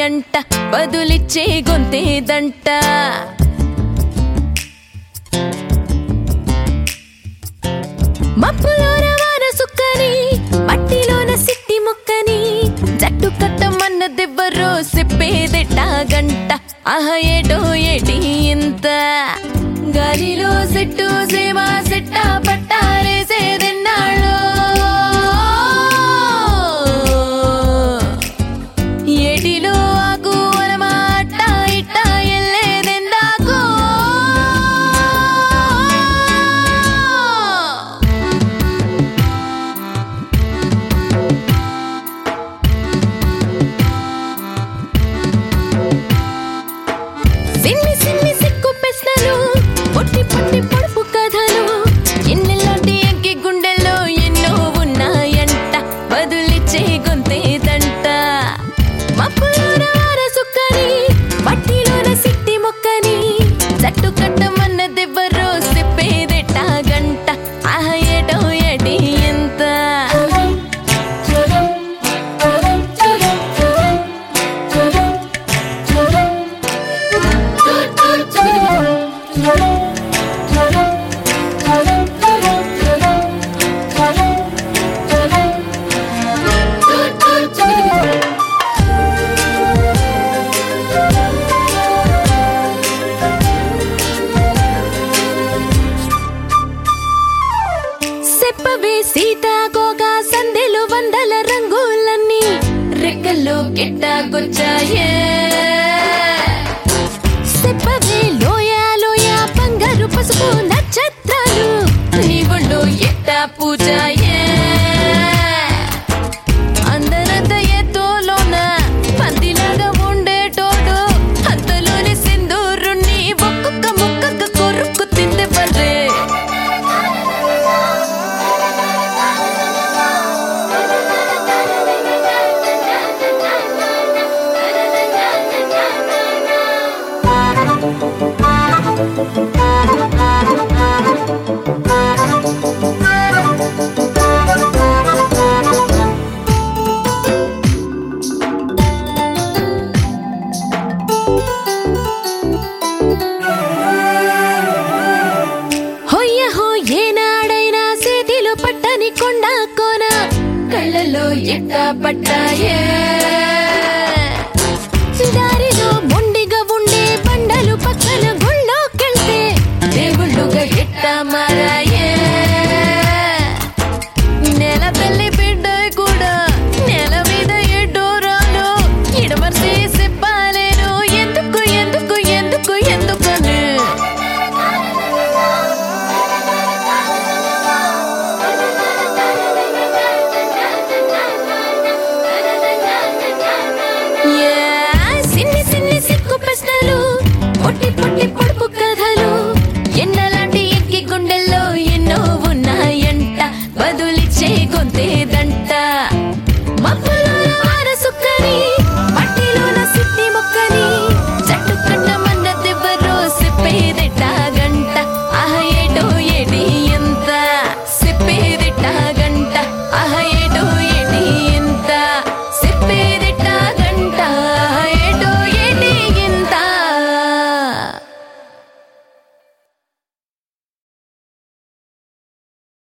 ఉన్నాయంట బదులిచ్చే గొంతేదంట మప్పులోన వాన సుక్కని మట్టిలోన సిట్టి ముక్కని జట్టు కట్టమన్నదెవ్వరో చెప్పేదెట్టాగంట ఆహ ఏటో ఏటి ఇంత గాలిలో సెట్టు సేవా సెట్టా పట్టారేసేదెన్నాళ్ళో ఏటిలో ఆకు వనమాట ఇట్ట ఎల్లేదెందాకో సిన్ని సిన్ని సిక్కు ప్రశ్నలు పొట్టి పొట్టి పొడుపు కథలు ఎన్నెలాంటి ఎక్కి గుండెల్లో ఎన్నో ఉన్నాయంట బదులిచ్చే గొంతేదంట మప్పులోన వార సుక్కని మట్టిలోన సిట్టి మొక్కని జట్టు కట్టమన్నదెవ్వరో చెప్పేదెట్టాగంట ఆహ ఏటో ఎటి ఎంత చెప్పవే సీతాకోగా సందెలు వందల రంగులన్నీ రెక్కల్లో గిట్టాకొచ్చాయే చెప్పవే లోయ లోయ బంగారు పసుపు నక్షత్రాలు నీ ఒళ్ళు ఎట్టా పూజాయే అందరంత ఎత్తులోన పందిలాగా ఉండేటోడు అంతలోని సింధూరుణ్ణి ఒక్కొక్క ముక్కక్క కొరుక్కు తిందే పర్రే హొయ్య హో ఏనాడైనా చేతిలో పట్టని కొండ కోన కళ్ళలో ఎట్ట పట్టాయే దారిలో మొండిగా ఉండే బండలు పక్కన గుళ్ళోకెళ్తే దేవుళ్ళుగా ఎట్ట మారాయే నెల తల్లి బిడ్డ కూడా నెల మీద ఎడ్డోరాలు ఇడమర్సి చెప్పలేను ఎందుకు ఎందుకు ఎందుకు ఎందుకని Yeah, సిన్ని సిన్ని సిక్కు ప్రశ్నలు పొట్టి పొట్టి పొడుపు కథలు ఎన్నలాంటి ఎక్కి గుండెల్లో ఎన్నో ఉన్నాయంట బదులిచ్చే గొంతేదంట మబ్బులోన వాన సుక్కని మట్టిలోన సిట్టి మొక్కని జట్టు కట్టమన్నదెవ్వరో చెప్పేదెట్టాగంట ఆహ ఏటో ఏటి ఎంత చెప్పేదెట్టాగంట ఆహ ఏటో ఏటి ఎంత చెప్పేది